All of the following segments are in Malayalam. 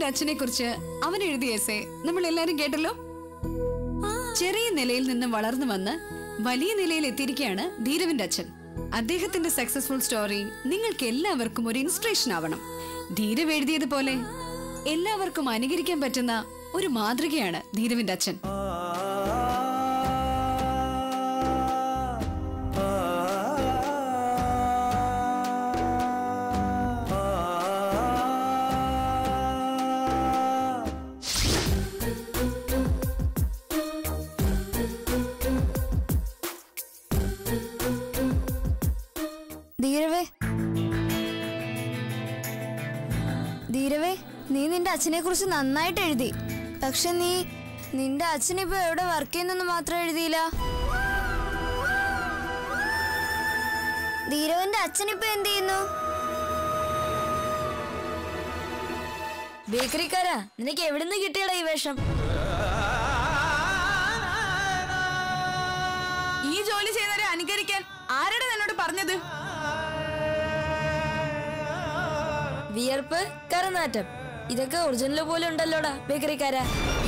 അച്ഛനെ കുറിച്ച് അവൻ എഴുതിയ എസേ നമ്മൾ എല്ലാരും കേട്ടല്ലോ ചെറിയ നിലയിൽ നിന്ന് വളർന്നു വന്ന് വലിയ നിലയിൽ എത്തിയിരിക്കുകയാണ് ധീരവിന്റെ അച്ഛൻ അദ്ദേഹത്തിന്റെ സക്സസ്ഫുൾ സ്റ്റോറി നിങ്ങൾക്ക് എല്ലാവർക്കും ഒരു ഇൻസ്പിറേഷൻ ആവണം ധീരവ് എഴുതിയതുപോലെ എല്ലാവർക്കും അനുകരിക്കാൻ പറ്റുന്ന ഒരു മാതൃകയാണ് ധീരവിന്റെ അച്ഛൻ ധീരവേ ധീരവേ നീ നിന്റെ അച്ഛനെ കുറിച്ച് നന്നായിട്ട് എഴുതി പക്ഷെ നീ നിന്റെ അച്ഛൻ ഇപ്പൊ എവിടെ വർക്ക് ചെയ്യുന്നെന്ന് മാത്രം എഴുതിയില്ല ധീരവന്റെ അച്ഛൻ ഇപ്പൊ എന്ത് ചെയ്യുന്നു ബേക്കറിക്കാരാ നിനക്ക് എവിടുന്ന് കിട്ടിയടാ ഈ വേഷം ഈ ജോലി ചെയ്യുന്നവരെ അനുകരിക്കാൻ ആരുടെ എന്നോട് പറഞ്ഞത് വിയർപ്പ് കരനാറ്റം ഇതൊക്കെ ഒറിജിനൽ പോലെ ഉണ്ടല്ലോടാ ബേക്കറിക്കാരാ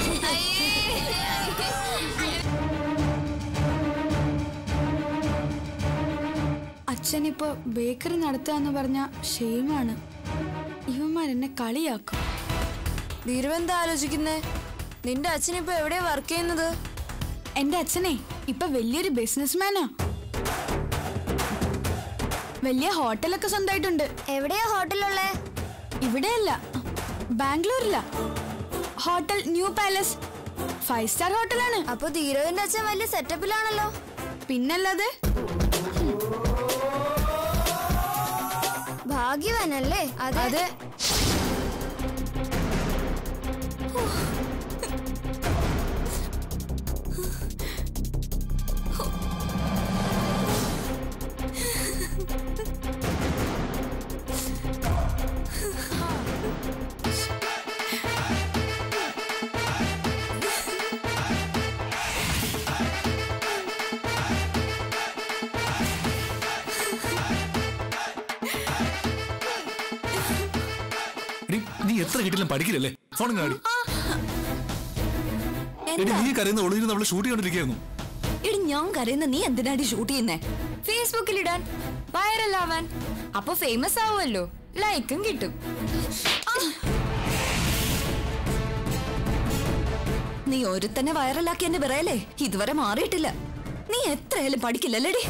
അച്ഛനിപ്പോ ബേക്കറി നടത്തുക പറഞ്ഞ ഷെയിമാണ് ഇവന്മാർ എന്നെ കളിയാക്കും ധീരവെന്താ ആലോചിക്കുന്നേ നിന്റെ അച്ഛൻ ഇപ്പൊ എവിടെയാ വർക്ക് ചെയ്യുന്നത് എന്റെ അച്ഛനെ ഇപ്പൊ വലിയൊരു ബിസിനസ്മാനാ വലിയ ഹോട്ടലൊക്കെ സ്വന്തമായിട്ടുണ്ട് എവിടെയാ ഹോട്ടലുള്ളേ ഇവിടെയല്ല ബാംഗ്ലൂരില hotel New Palace five star ഹോട്ടലാണ് അപ്പൊ ധീരവന്റെ അച്ഛൻ വലിയ സെറ്റപ്പിലാണല്ലോ പിന്നല്ലാതെ ഭാഗ്യവാനല്ലേ അതെ അതെ എടി, നീ എത്ര കിട്ടിയാലും പഠിക്കില്ലല്ലേ ഫോൺ കാടി എടി നീ കരയുന്ന ഒളിഞ്ഞ് നമ്മൾ ഷൂട്ട് ചെയ്തോണ്ടിരിക്കുന്നു എടി ഞാൻ കരയുന്ന നീ എന്തിനാടി ഷൂട്ട് ചെയ്യുന്നേ ഫേസ്ബുക്കിൽ ഇടാൻ വൈറലാവാൻ അപ്പൊ ഫേമസ് ആവുമല്ലോ ലൈക്കും കിട്ടും നീ ഒരുത്തന്നെ വൈറലാക്കി എന്റെ വിറയലേ ഇതുവരെ മാറിയിട്ടില്ല നീ എത്രയായാലും പഠിക്കില്ലല്ലേടി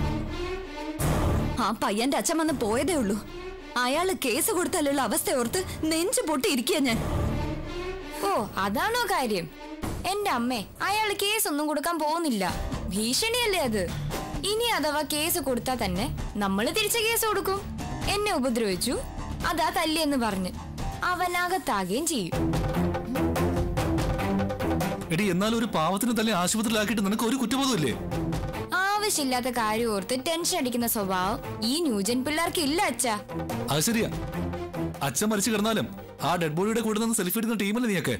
ആ പയ്യന്റെ അച്ഛൻ വന്ന് പോയതേ ഉള്ളൂ അയാള് കേസ് കൊടുത്താലുള്ള അവസ്ഥ ഓർത്ത് നെഞ്ചു പൊട്ടിയിരിക്കുക ഞാൻ ഓ അതാണോ കാര്യം എന്റെ അമ്മേ അയാൾ കേസ് ഒന്നും കൊടുക്കാൻ പോകുന്നില്ല ഭീഷണിയല്ലേ അത് ഇനി അഥവാ കേസ് കൊടുത്താൽ തന്നെ നമ്മൾ തിരിച്ച് കേസ് കൊടുക്കും എന്നെ ഉപദ്രവിച്ചു അതാ തല്ലിയെന്ന് പറഞ്ഞ് അവനകത്താകുകയും ചെയ്യും എടി എന്നാലും ഒരു പാവത്തിന് തന്നെ ആശുപത്രിയിലാക്കിയിട്ട് നിനക്ക് ഒരു കുറ്റബോധമില്ലേ ആവശ്യമില്ലാത്ത കാര്യം ഓർത്ത് ടെൻഷൻ അടിക്കുന്ന സ്വഭാവം ഈ ന്യൂജൻ പിള്ളേർക്ക് ഇല്ല അച്ഛാ അത് ശരിയാ അച്ഛൻ മരിച്ചു കിടന്നാലും ആ ഡെഡ് ബോഡിയുടെ കൂടെ നിന്ന് സെൽഫി എടുക്കുന്ന ടീമല്ലേ നീയൊക്കെ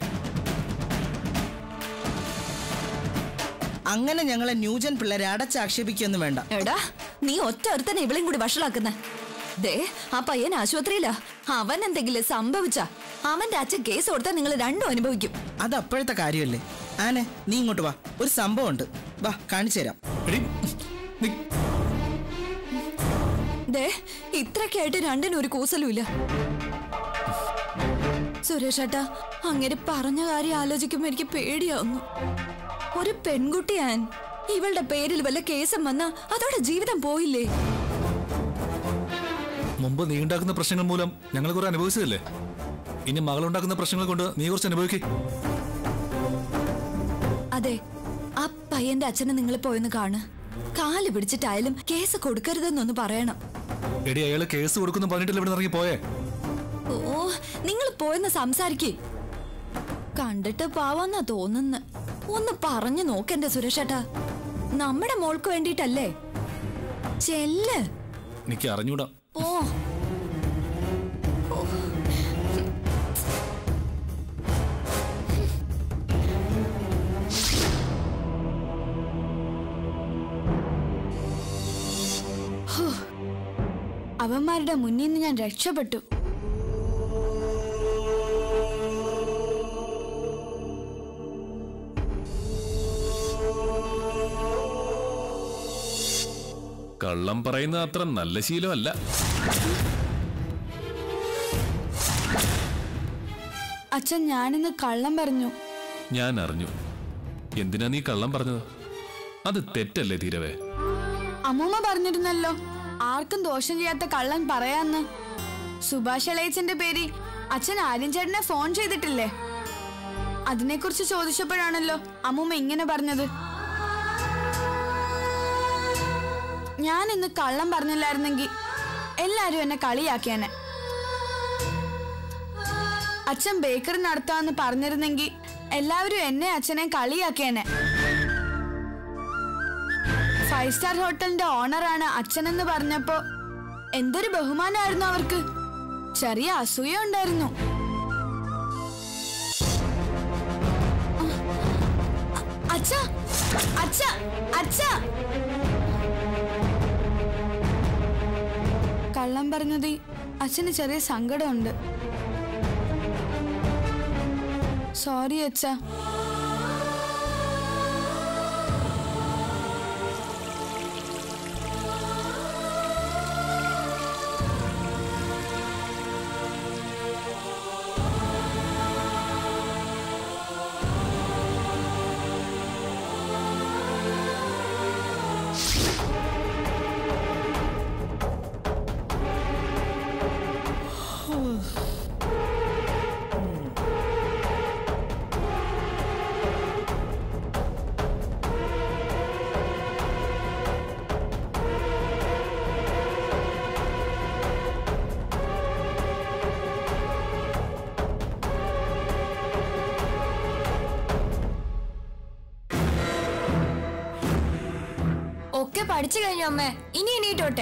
അങ്ങനെ ഞങ്ങളെ ന്യൂജൻ പിള്ളേരെ അടച്ചാക്ഷേപിക്കൊന്നും വേണ്ട എടാ നീ ഒറ്റ ഒരുത്തനെ ഇവളെയും കൂടി വഷളാക്കുന്ന ദേ ആ പയ്യൻ ആശുപത്രിയിലാ അവൻ എന്തെങ്കിലും സംഭവിച്ചാ അവന്റെ അച്ഛൻ കേസ് കൊടുത്താൽ നിങ്ങൾ രണ്ടും അനുഭവിക്കും അത് അപ്പോഴത്തെ കാര്യമല്ലേ ആനെ നീ ഇങ്ങോട്ട് വാ ഒരു സംഭവം ഉണ്ട് വാ കാണിച്ചു തരാം എടി നീ ദേ ഇത്രക്കായിട്ട് രണ്ടിനും ഒരു കൂസലുമില്ല സുരേഷ് ഏട്ടാ അങ്ങനെ പറഞ്ഞ കാര്യം ആലോചിക്കുമ്പോ എനിക്ക് പേടിയാവുന്നു ഒരു പെൺകുട്ടിയാൻ ഇവളുടെ പേരിൽ വല്ല കേസും വന്നാ അതോടെ ജീവിതം പോയില്ലേ മുമ്പ് നീ ഉണ്ടാക്കുന്ന പ്രശ്നങ്ങൾ മൂലം ഞങ്ങൾ കുറെ അനുഭവിച്ചതല്ലേ ഇനി മകളുണ്ടാക്കുന്ന പ്രശ്നങ്ങൾ കൊണ്ട് നീ കുറച്ച് അനുഭവിക്കേ അതെ ആ പയ്യന്റെ അച്ഛനെ നിങ്ങൾ പോയെന്ന് കാണ് കാല് പിടിച്ചിട്ടായാലും കേസ് കൊടുക്കരുതെന്നൊന്ന് പറയണം എടി അയാള് കേസ് കൊടുക്കുന്നു പറഞ്ഞിട്ടില്ല ഇവിടെ ഇറങ്ങി പോയേ ഓ നിങ്ങൾ പോയെന്ന് സംസാരിക്കേ കണ്ടിട്ട് പാവാന്നാ തോന്നുന്നു ഒന്ന് പറഞ്ഞു നോക്കെന്റെ സുരേഷേട്ടാ നമ്മുടെ മോൾക്ക് വേണ്ടിയിട്ടല്ലേ ചെല്ല് എനിക്ക് അറിഞ്ഞൂടാ ഓ അവന്മാരുടെ മുന്നിൽ നിന്ന് ഞാൻ രക്ഷപ്പെട്ടു കള്ളം പറയുന്ന അത്ര നല്ല ശീലമല്ല അച്ഛൻ ഞാനിന്ന് കള്ളം പറഞ്ഞു ഞാൻ അറിഞ്ഞു എന്തിനാ നീ കള്ളം പറഞ്ഞത് അത് തെറ്റല്ലേ ധീരവേ അമ്മൂമ്മ പറഞ്ഞിരുന്നല്ലോ ആർക്കും ദോഷം ചെയ്യാത്ത കള്ളൻ പറയാന്ന് സുഭാഷ് ഇളയച്ചന്റെ പേര് അച്ഛൻ ആര്യൻ ചേട്ടനെ ഫോൺ ചെയ്തിട്ടില്ലേ അതിനെക്കുറിച്ച് ചോദിച്ചപ്പോഴാണല്ലോ അമ്മൂമ്മ ഇങ്ങനെ പറഞ്ഞത് ഞാൻ ഇന്ന് കള്ളം പറഞ്ഞില്ലായിരുന്നെങ്കിൽ എല്ലാരും എന്നെ കളിയാക്കിയാനെ അച്ഛൻ ബേക്കറി നടത്താന്ന് പറഞ്ഞിരുന്നെങ്കിൽ എല്ലാവരും എന്നെ അച്ഛനെ കളിയാക്കിയേനെ ഫൈവ് സ്റ്റാർ ഹോട്ടലിന്റെ ഓണറാണ് അച്ഛനെന്ന് പറഞ്ഞപ്പോ എന്തൊരു ബഹുമാനമായിരുന്നു അവർക്ക് ചെറിയ അസൂയ ഉണ്ടായിരുന്നു അച്ഛ അച്ഛ അച്ഛ കള്ളം പറഞ്ഞത് അച്ഛന് ചെറിയ സങ്കടമുണ്ട് സോറി അച്ഛാ ഒക്കെ പഠിച്ചു കഴിഞ്ഞു അമ്മേ ഇനി എണീറ്റോട്ടെ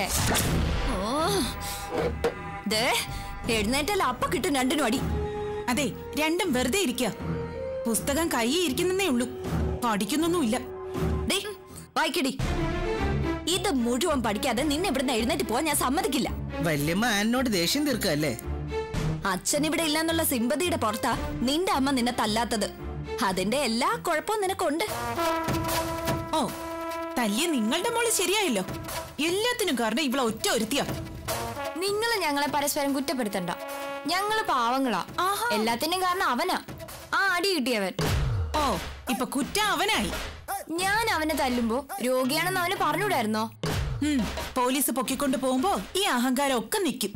ദേ എഴുന്നേറ്റല്ല അപ്പ കിട്ടും രണ്ടിനും അടി അതെ രണ്ടും വെറുതെ ഇരിക്കുക പുസ്തകം കൈ ഇരിക്കുന്നേ ഉള്ളൂ പഠിക്കുന്നൊന്നുമില്ല ദേ വായിക്കടി ഇത് മുഴുവൻ പഠിക്കാതെ നിന്നെ ഇവിടുന്ന് എഴുന്നേറ്റ് പോവാൻ ഞാൻ സമ്മതിക്കില്ല വല്യമ്മ ആനോട് ദേഷ്യം തീർക്കല്ലേ അച്ഛൻ ഇവിടെ ഇല്ലെന്നുള്ള സിമ്പതിയുടെ പുറത്താ നിന്റെ അമ്മ നിന്നെ തല്ലാത്തത് അതിന്റെ എല്ലാ കുഴപ്പവും നിനക്കുണ്ട് ഓ തല്ലിയ നിങ്ങളുടെ മോള് ശരിയായല്ലോ എല്ലാത്തിനും കാരണം ഇവളെ ഒറ്റ ഒരുത്തിയാ നിങ്ങൾ ഞങ്ങളെ പരസ്പരം കുറ്റപ്പെടുത്തണ്ട ഞങ്ങള് പാവങ്ങളാ എല്ലാത്തിനും കാരണം അവനാ ആ അടി കിട്ടിയവൻ ഓ ഇപ്പൊ കുറ്റം അവനായി ഞാൻ അവനെ തല്ലുമ്പോ രോഗിയാണെന്ന് അവന് പറഞ്ഞൂടായിരുന്നോ ഉം, പോലീസ് പൊക്കിക്കൊണ്ട് പോകുമ്പോ ഈ അഹങ്കാരം ഒക്കെ നിൽക്കും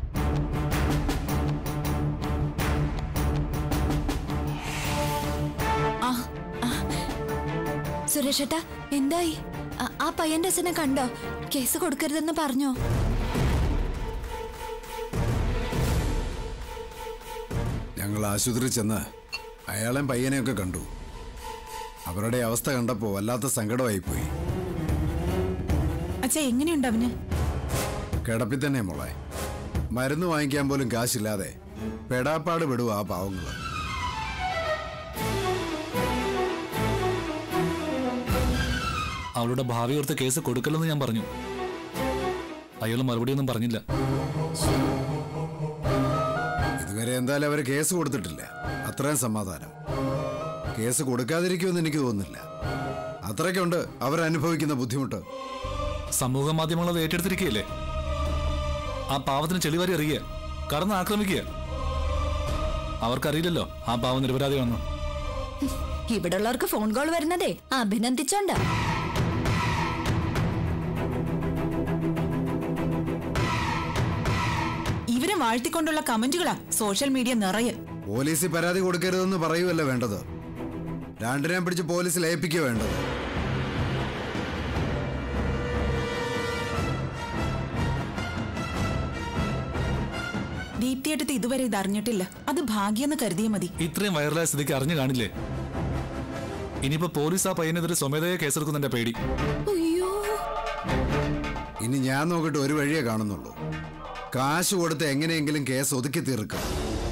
സുരേഷേട്ടാ എന്തായി ആ- ആ പയ്യന്റെ അച്ഛനെ കണ്ടോ കേസ് കൊടുക്കരുതെന്ന് പറഞ്ഞോ ഞങ്ങൾ ആശുപത്രി ചെന്ന് അയാളെയും പയ്യനെയൊക്കെ കണ്ടു അവരുടെ അവസ്ഥ കണ്ടപ്പോൾ വല്ലാത്ത സങ്കടമായിപ്പോയി അച്ഛാ എങ്ങനെയുണ്ട് അവന് കിടപ്പിൽ തന്നെ മോളെ മരുന്ന് വാങ്ങിക്കാൻ പോലും കാശില്ലാതെ പെടാപ്പാട് വിടുക ആ പാവങ്ങള് അവളുടെ ഭാവി ഓർത്ത് കേസ് കൊടുക്കല്ലെന്ന് ഞാൻ പറഞ്ഞു അയാൾ മറുപടിയൊന്നും പറഞ്ഞില്ല ഇതുവരെ എന്തായാലും അവർ കേസ് കൊടുത്തിട്ടില്ല അത്രയും സമാധാനം കേസ് കൊടുക്കാതിരിക്കുമെന്ന് എനിക്ക് തോന്നുന്നില്ല അത്രയ്ക്കുണ്ട് അവരനുഭവിക്കുന്ന ബുദ്ധിമുട്ട് സമൂഹ മാധ്യമങ്ങൾ അത് ഏറ്റെടുത്തിരിക്കുകയല്ലേ ആ പാവത്തിന് ചെളിവാരി അറിയുക കടന്ന് ആക്രമിക്കുക അവർക്കറിയില്ലല്ലോ ആ പാവം നിരപരാധിയാണെന്ന് ഇവിടെ ഉള്ളവർക്ക് ഫോൺ കോൾ വരുന്നതേ അഭിനന്ദിച്ചോണ്ട ഇവരെ വാഴ്ത്തിക്കൊണ്ടുള്ള കമന്റുകളാ സോഷ്യൽ മീഡിയ നിറയെ പോലീസിൽ പരാതി കൊടുക്കരുതെന്ന് പറയുമല്ല വേണ്ടത് രണ്ടിനെയും പിടിച്ച് പോലീസിൽ ഏൽപ്പിക്കുക വേണ്ടത് ദീപ്തിയേട്ടത്ത് ഇതുവരെ ഇത് അറിഞ്ഞിട്ടില്ല അത് ഭാഗ്യെന്ന് കരുതിയ മതി ഇത്രയും വൈറലായ സ്ഥിതിക്ക് അറിഞ്ഞു കാണില്ലേ ഇനിയിപ്പോ പോലീസ് ആ പയ്യനെതിരെ സ്വമേധയെ കേസെടുക്കുന്നതിന്റെ പേടി ഇനി ഞാൻ നോക്കിയിട്ട് ഒരു വഴിയേ കാണുന്നുള്ളൂ കാശ് കൊടുത്ത് എങ്ങനെയെങ്കിലും കേസ് ഒതുക്കി തീർക്കാം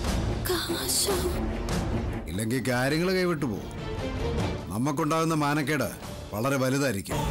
ഇല്ലെങ്കിൽ കാര്യങ്ങൾ കൈവിട്ടു പോകും നമുക്കുണ്ടാകുന്ന മാനക്കേട് വളരെ വലുതായിരിക്കും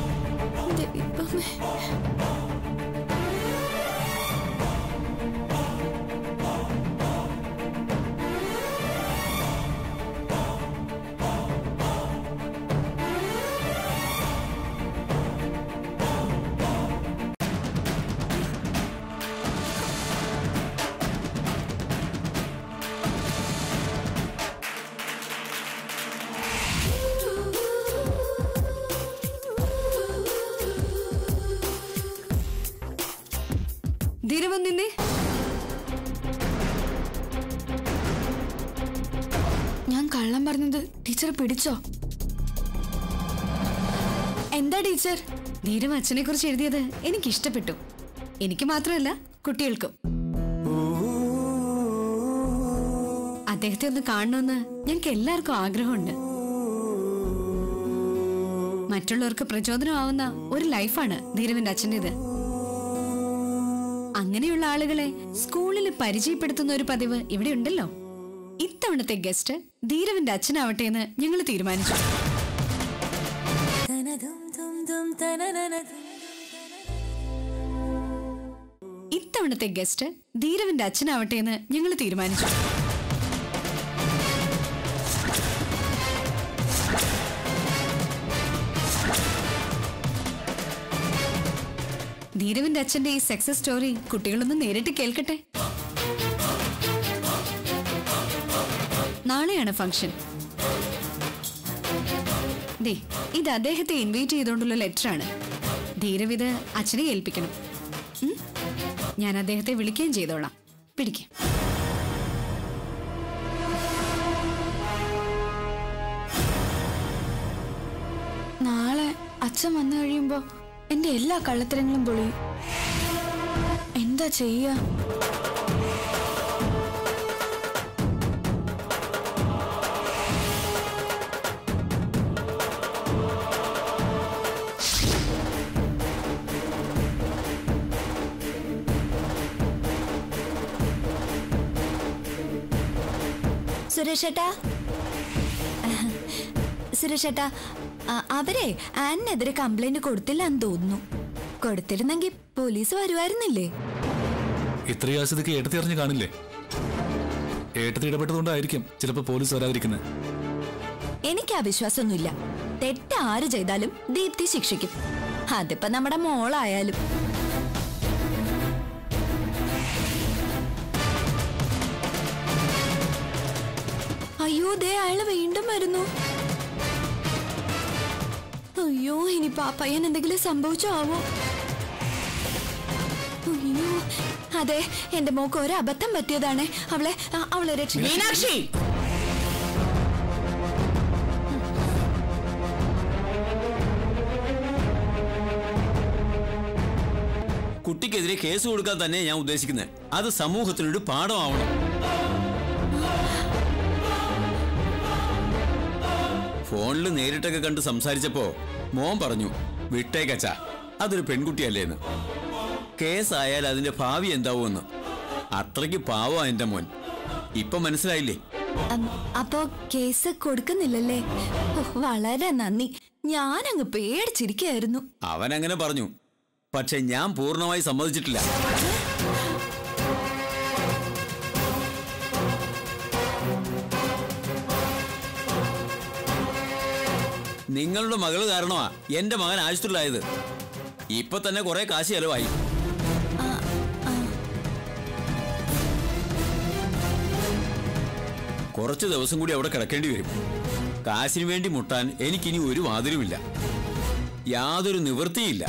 ധീരവൻ നിന്നേ ഞാൻ കള്ളം പറഞ്ഞത് ടീച്ചർ പിടിച്ചോ എന്താ ടീച്ചർ ധീരവ് അച്ഛനെ കുറിച്ച് എഴുതിയത് എനിക്ക് ഇഷ്ടപ്പെട്ടു എനിക്ക് മാത്രമല്ല കുട്ടികൾക്കും അദ്ദേഹത്തെ ഒന്ന് കാണണമെന്ന് ഞങ്ങൾക്ക് എല്ലാവർക്കും ആഗ്രഹമുണ്ട് മറ്റുള്ളവർക്ക് പ്രചോദനമാവുന്ന ഒരു ലൈഫാണ് ധീരവിന്റെ അച്ഛൻ്റെത് അങ്ങനെയുള്ള ആളുകളെ സ്കൂളിൽ പരിചയപ്പെടുത്തുന്ന ഒരു പതിവ് ഇവിടെ ഉണ്ടല്ലോ ഇത്തവണത്തെ ഗസ്റ്റ് ധീരവിന്റെ അച്ഛനാവട്ടെ എന്ന് ഞങ്ങൾ തീരുമാനിച്ചു ഇത്തവണത്തെ ഗസ്റ്റ് ധീരവിന്റെ അച്ഛനാവട്ടെ എന്ന് ഞങ്ങൾ തീരുമാനിച്ചു ധീരവിന്റെ അച്ഛന്റെ ഈ സക്സസ് സ്റ്റോറി കുട്ടികളൊന്ന് നേരിട്ട് കേൾക്കട്ടെ നാളെയാണ് ഫംഗ്ഷൻ ദേ ഇത് അദ്ദേഹത്തെ ഇൻവൈറ്റ് ചെയ്തുകൊണ്ടുള്ള ലെറ്ററാണ് ധീരവിത് അച്ഛനെ ഏൽപ്പിക്കണം ഉം? ഞാൻ അദ്ദേഹത്തെ വിളിക്കുകയും ചെയ്തോളാം പിടിക്കാം നാളെ അച്ഛൻ വന്നു കഴിയുമ്പോ എന്റെ എല്ലാ കള്ളത്തരങ്ങളും പൊളിയും എന്താ ചെയ്യാ സുരേഷേട്ടാ സുരേഷേട്ടാ അ- അവരെ ആനിനെതിരെ കംപ്ലൈന്റ് കൊടുത്തില്ല എന്ന് തോന്നുന്നു കൊടുത്തിരുന്നെങ്കിൽ പോലീസ് വരുമായിരുന്നില്ലേ ഇത്രയും ആശുദ്ധക്ക് ഏട്ടത്തി അറിഞ്ഞ് കാണില്ലേ ഏട്ടത്തി ഇടപെട്ടതുകൊണ്ടായിരിക്കും ചിലപ്പോൾ പോലീസ് വരാതിരിക്കുന്നത് എനിക്ക് ആ വിശ്വാസമൊന്നുമില്ല തെറ്റ് ആര് ചെയ്താലും ദീപ്തി ശിക്ഷിക്കും അതിപ്പോ നമ്മുടെ മോളായാലും അയ്യോ ദേ അയാള് വീണ്ടും വരുന്നു അയ്യോ ഇനി പാപ്പയ്യൻ എന്തെങ്കിലും സംഭവിച്ചോ ആവോ അയ്യോ അതെ എന്റെ മോക്ക് ഒരു അബദ്ധം പറ്റിയതാണ് അവളെ അ- അവളെ രക്ഷിക്കാൻ മീനാക്ഷി കുട്ടിക്കെതിരെ കേസ് കൊടുക്കാൻ തന്നെ ഞാൻ ഉദ്ദേശിക്കുന്നത് അത് സമൂഹത്തിനൊരു പാഠമാവണം ഫോണിൽ നേരിട്ടൊക്കെ കണ്ട് സംസാരിച്ചപ്പോ മോൻ പറഞ്ഞു വിട്ടേക്കച്ച അതൊരു പെൺകുട്ടിയല്ലേന്ന് കേസായാൽ അതിന്റെ ഭാവി എന്താവുമെന്ന് അത്രയ്ക്ക് പാവാ എന്റെ മോൻ ഇപ്പൊ മനസ്സിലായില്ലേ അം, അപ്പോ കേസ് കൊടുക്കുന്നില്ലല്ലേ ഓ, വളരെ നന്ദി ഞാനങ്ങ് പേടിച്ചിരിക്കായിരുന്നു അവൻ അങ്ങനെ പറഞ്ഞു പക്ഷെ ഞാൻ പൂർണ്ണമായി സമ്മതിച്ചിട്ടില്ല നിങ്ങളുടെ മകള് കാരണമാ എന്റെ മകൻ ആശുപത്രിയിലായത് ഇപ്പൊ തന്നെ കുറെ കാശ് ചെലവായി കുറച്ച് ദിവസം കൂടി അവിടെ കിടക്കേണ്ടി വരും കാശിന് വേണ്ടി മുട്ടാൻ എനിക്കിനി ഒരു വാതിലുമില്ല യാതൊരു നിവൃത്തിയില്ല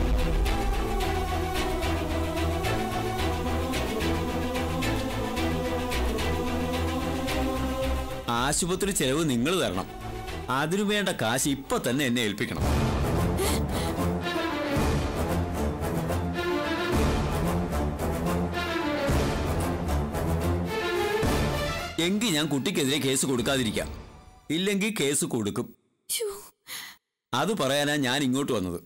ആശുപത്രി ചെലവ് നിങ്ങൾ തരണം അതിനു വേണ്ട കാശ് ഇപ്പൊ തന്നെ എന്നെ ഏൽപ്പിക്കണം എങ്കിൽ ഞാൻ കുട്ടിക്കെതിരെ കേസ് കൊടുക്കാതിരിക്കാം ഇല്ലെങ്കിൽ കേസ് കൊടുക്കും ശ്ശോ, അത് പറയാനാ ഞാൻ ഇങ്ങോട്ട് വന്നത്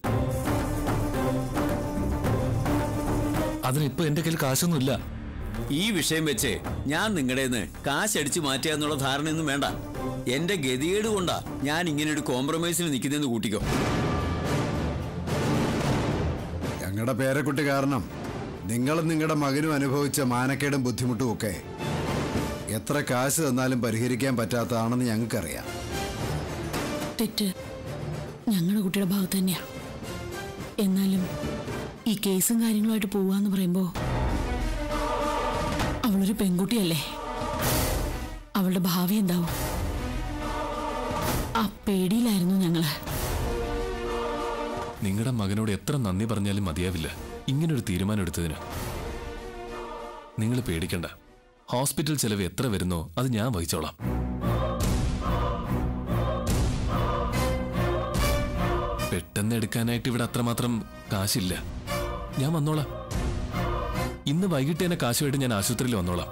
അതിനിപ്പോ എന്റെ കയ്യിൽ കാശൊന്നുമില്ല ഈ വിഷയം വെച്ച് ഞാൻ നിങ്ങളുടേന്ന് കാശ് അടിച്ചു മാറ്റുക എന്നുള്ള ധാരണയൊന്നും വേണ്ട എന്റെ ഗതികേട് കൊണ്ടാ ഞാൻ ഇങ്ങനെ ഒരു കോംപ്രമൈസിന് നിൽക്കുന്നതെന്ന് കൂട്ടിക്കോ ഞങ്ങളുടെ പേരക്കുട്ടി കാരണം നിങ്ങളും നിങ്ങളുടെ മകനും അനുഭവിച്ച മാനക്കേടും ബുദ്ധിമുട്ടും ഒക്കെ എത്ര കാശ് തന്നാലും പരിഹരിക്കാൻ പറ്റാത്തതാണെന്ന് ഞങ്ങൾക്കറിയാം തെറ്റ് ഞങ്ങളുടെ കുട്ടിയുടെ ഭാഗത്ത് തന്നെയാ എന്നാലും ഈ കേസും കാര്യങ്ങളുമായിട്ട് പോവാന്ന് പറയുമ്പോ അവളൊരു പെൺകുട്ടിയല്ലേ അവളുടെ ഭാവി എന്താവും ആ പേടിയിലായിരുന്നു ഞങ്ങള് നിങ്ങളുടെ മകനോട് എത്ര നന്ദി പറഞ്ഞാലും മതിയാവില്ല ഇങ്ങനൊരു തീരുമാനം എടുത്തതിന് നിങ്ങൾ പേടിക്കണ്ട ഹോസ്പിറ്റൽ ചെലവ് എത്ര വരുന്നോ അത് ഞാൻ വഹിച്ചോളാം പെട്ടെന്ന് എടുക്കാനായിട്ട് ഇവിടെ അത്രമാത്രം കാശില്ല ഞാൻ വന്നോളാം ഇന്ന് വൈകിട്ട് തന്നെ കാശുമായിട്ട് ഞാൻ ആശുപത്രിയിൽ വന്നോളാം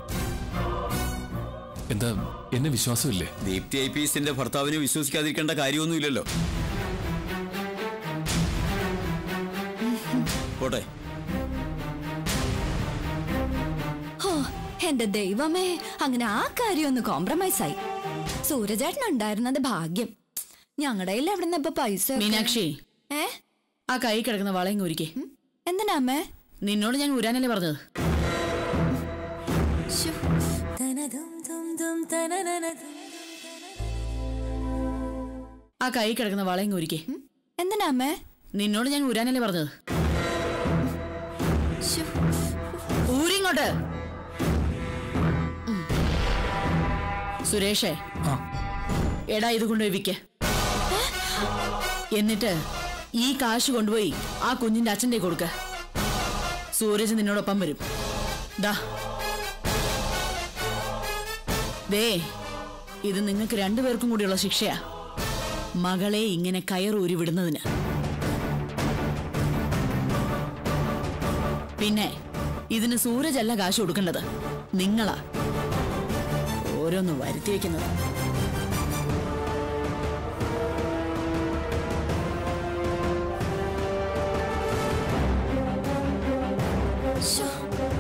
എന്താ എന്നെ വിശ്വാസമില്ലേ ദീപ്തി ഐ പി എസിന്റെ ഭർത്താവിനെ വിശ്വസിക്കാതിരിക്കേണ്ട കാര്യമൊന്നുമില്ലല്ലോ പോട്ടെ ഹോ, എന്റെ ദൈവമേ അങ്ങനെ ആ കാര്യം ഒന്ന് കോംപ്രമൈസ് ആയി സൂരജേട്ടൻ ഉണ്ടായിരുന്നത് ഭാഗ്യം ഞങ്ങളുടെ കയ്യിൽ എവിടെ നിന്ന് ഇപ്പൊ പൈസ ഒക്കെ? മീനാക്ഷി ഏ ആ കൈ കിടക്കുന്ന വളയും ഊരിക്കേ എന്തിനാ അമ്മേ നിന്നോട് ഞാൻ ഊരാനല്ലേ പറഞ്ഞത് ശ്ശോ. ആ കൈ കിടക്കുന്ന വളയും ഊരിക്കേ എന്തിനാ അമ്മേ നിന്നോട് ഞാൻ ഊരാനല്ലേ പറഞ്ഞത് ശ്ശോ. ഊരിങ്ങോട്ട് ഉം. സുരേഷേ എടാ ഇത് കൊണ്ടുപോയി വിൽക്ക എന്നിട്ട് ഈ കാശ് കൊണ്ടുപോയി ആ കുഞ്ഞിന്റെ അച്ഛൻ്റെ കൊടുക്ക സൂരജ് നിന്നോടൊപ്പം വരും ദാ ദേ ഇത് നിങ്ങൾക്ക് രണ്ടുപേർക്കും കൂടിയുള്ള ശിക്ഷയാ മകളെ ഇങ്ങനെ കയറൂരി വിടുന്നതിന് പിന്നെ ഇതിന് സൂരജല്ല കാശ് കൊടുക്കേണ്ടത് നിങ്ങളാ ഓരോന്ന് വരുത്തി വെക്കുന്നത് ശ്ശോ.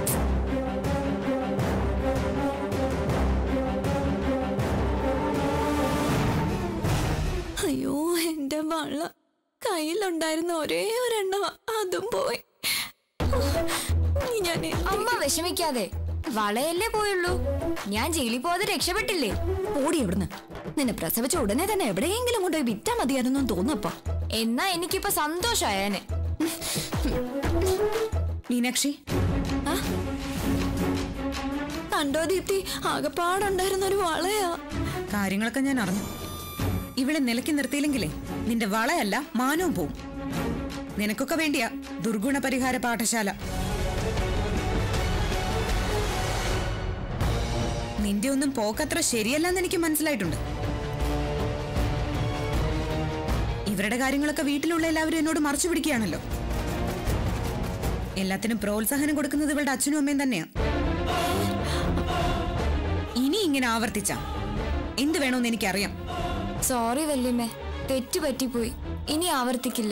അയ്യോ എന്റെ വള കയ്യിലുണ്ടായിരുന്ന ഒരേ ഒരെണ്ണം അതും പോയി ഞാൻ അമ്മ വിഷമിക്കാതെ വളയല്ലേ പോയുള്ളൂ ഞാൻ ജയിലിൽ പോകാതെ രക്ഷപ്പെട്ടില്ലേ ഓടി എവിടുന്ന് നിന്നെ പ്രസവിച്ച ഉടനെ തന്നെ എവിടെയെങ്കിലും കൊണ്ടുപോയി വിറ്റാ മതിയായിരുന്നു തോന്നപ്പോ എന്നാ എനിക്കിപ്പോ സന്തോഷായനെ മീനാക്ഷി കണ്ടോ ദീപ്തി ആകെപ്പാടുണ്ടായിരുന്ന ഒരു വളയാ കാര്യങ്ങളൊക്കെ ഞാൻ അറിഞ്ഞു ഇവിടെ നിലയ്ക്ക് നിർത്തിയില്ലെങ്കിലേ നിന്റെ വളയല്ല മാനവും പോവും നിനക്കൊക്കെ വേണ്ടിയാ ദുർഗുണ പരിഹാര പാഠശാല നിന്റെ ഒന്നും പോക്കത്ര ശരിയല്ലെന്ന് എനിക്ക് മനസ്സിലായിട്ടുണ്ട് ഇവരുടെ കാര്യങ്ങളൊക്കെ വീട്ടിലുള്ള എല്ലാവരും എന്നോട് മറച്ചു പിടിക്കുകയാണല്ലോ എല്ലാത്തിനും പ്രോത്സാഹനം കൊടുക്കുന്നത് ഇവളുടെ അച്ഛനും അമ്മയും തന്നെയാ ഇനി ഇങ്ങനെ ആവർത്തിച്ച എന്ത് വേണമെന്ന് എനിക്കറിയാം സോറി വല്യമ്മേ തെറ്റു പറ്റിപ്പോയി ഇനി ആവർത്തിക്കില്ല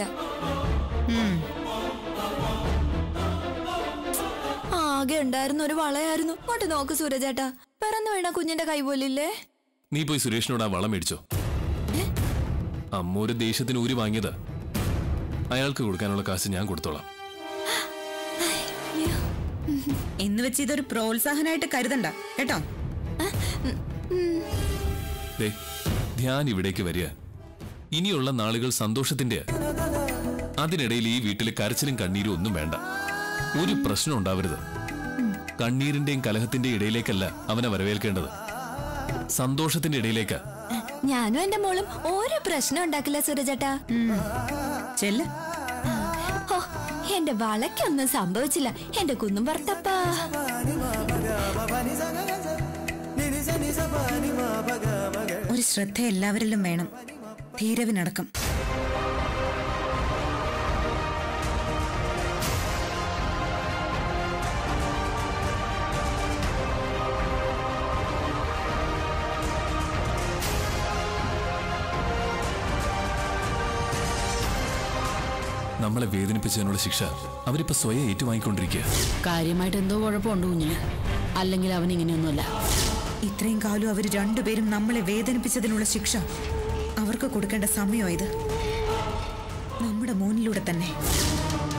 ആകെ ഉണ്ടായിരുന്ന ഒരു വളയായിരുന്നു അങ്ങോട്ട് നോക്ക് സൂരജേട്ടാ പിറന്നു വീണ കുഞ്ഞിന്റെ കൈ പോലില്ലേ നീ പോയി സുരേഷിനോട് ആ വളം മേടിച്ചോ അമ്മ ഒരു ദേഷ്യത്തിന് ഊരി വാങ്ങിയത് അയാൾക്ക് കൊടുക്കാനുള്ള കാശ് ഞാൻ കൊടുത്തോളാം എന്ന് വെച്ച് ഇതൊരു പ്രോത്സാഹനമായിട്ട് കരുതണ്ട കേട്ടോ ദേ ധ്യാൻ ഇവിടേക്ക് വരിക ഇനിയുള്ള നാളുകൾ സന്തോഷത്തിന്റെ അതിനിടയിൽ ഈ വീട്ടിൽ കരച്ചിലും കണ്ണീരും ഒന്നും വേണ്ട ഒരു പ്രശ്നം ഉണ്ടാവരുത് കണ്ണീരിന്റെയും കലഹത്തിന്റെയും ഇടയിലേക്കല്ല അവനെ വരവേൽക്കേണ്ടത് സന്തോഷത്തിന്റെ ഇടയിലേക്കാ ഞാനും എന്റെ മോളും ഒരു പ്രശ്നം ഉണ്ടാക്കില്ല സൂരജേട്ടാ ചെല്ല് ഓ എന്റെ വളയ്ക്കൊന്നും സംഭവിച്ചില്ല എന്റെ കുന്നും ഭർത്തപ്പാ ഒരു ശ്രദ്ധ എല്ലാവരിലും വേണം ധീരവിനടക്കം നമ്മളെ വേദനിപ്പിച്ചതിനുള്ള ശിക്ഷ അവരിപ്പോ സ്വയം ഏറ്റുവാങ്ങിക്കൊണ്ടിരിക്കുക കാര്യമായിട്ട് എന്തോ കുഴപ്പമുണ്ട് കുഞ്ഞിന് അല്ലെങ്കിൽ അവൻ ഇങ്ങനെയൊന്നുമല്ല ഇത്രയും കാലം അവർ രണ്ടുപേരും നമ്മളെ വേദനിപ്പിച്ചതിനുള്ള ശിക്ഷ അവർക്ക് കൊടുക്കേണ്ട സമയമായത് നമ്മുടെ മോനിലൂടെ തന്നെ